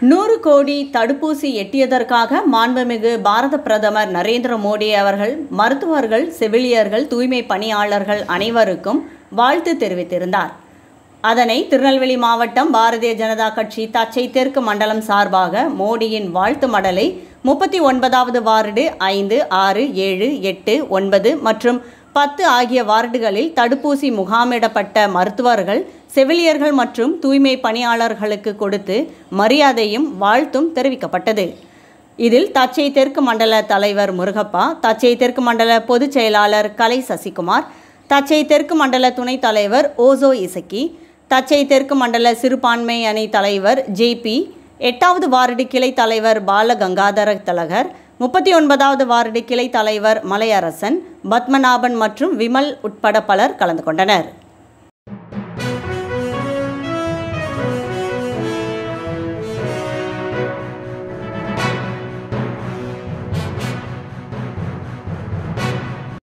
நூறு கோடி தடுப்பூசி எட்டியதற்காக மாண்புமிகு பாரத பிரதமர் நரேந்திர மோடி அவர்கள் மருத்துவர்கள் செவிலியர்கள் தூய்மை பணியாளர்கள் அனைவருக்கும் வாழ்த்து தெரிவித்திருந்தார் அதனை திருநெல்வேலி மாவட்டம் பாரதிய ஜனதா கட்சி தச்சை தெற்கு மண்டலம் சார்பாக மோடியின் வாழ்த்து மடலை முப்பத்தி ஒன்பதாவது வார்டு ஐந்து ஆறு ஏழு எட்டு ஒன்பது மற்றும் பத்து ஆகிய வார்டுகளில் தடுப்பூசி முகாமிடப்பட்ட மருத்துவர்கள் செவிலியர்கள் மற்றும் தூய்மை பணியாளர்களுக்கு கொடுத்து மரியாதையும் வாழ்த்தும் தெரிவிக்கப்பட்டது இதில் தச்சை தெற்கு மண்டல தலைவர் முருகப்பா தச்சை தெற்கு மண்டல பொதுச் செயலாளர் கலை சசிகுமார் தச்சை தெற்கு மண்டல துணைத் தலைவர் ஓசோ இசக்கி தச்சை தெற்கு மண்டல சிறுபான்மை அணி தலைவர் ஜேபி எட்டாவது வார்டு கிளை தலைவர் பாலகங்காதர தலகர் முப்பத்தி ஒன்பதாவது வார்டு கிளை தலைவர் மலையரசன் பத்மநாபன் மற்றும் விமல் உட்பட பலர் கலந்து கொண்டனர்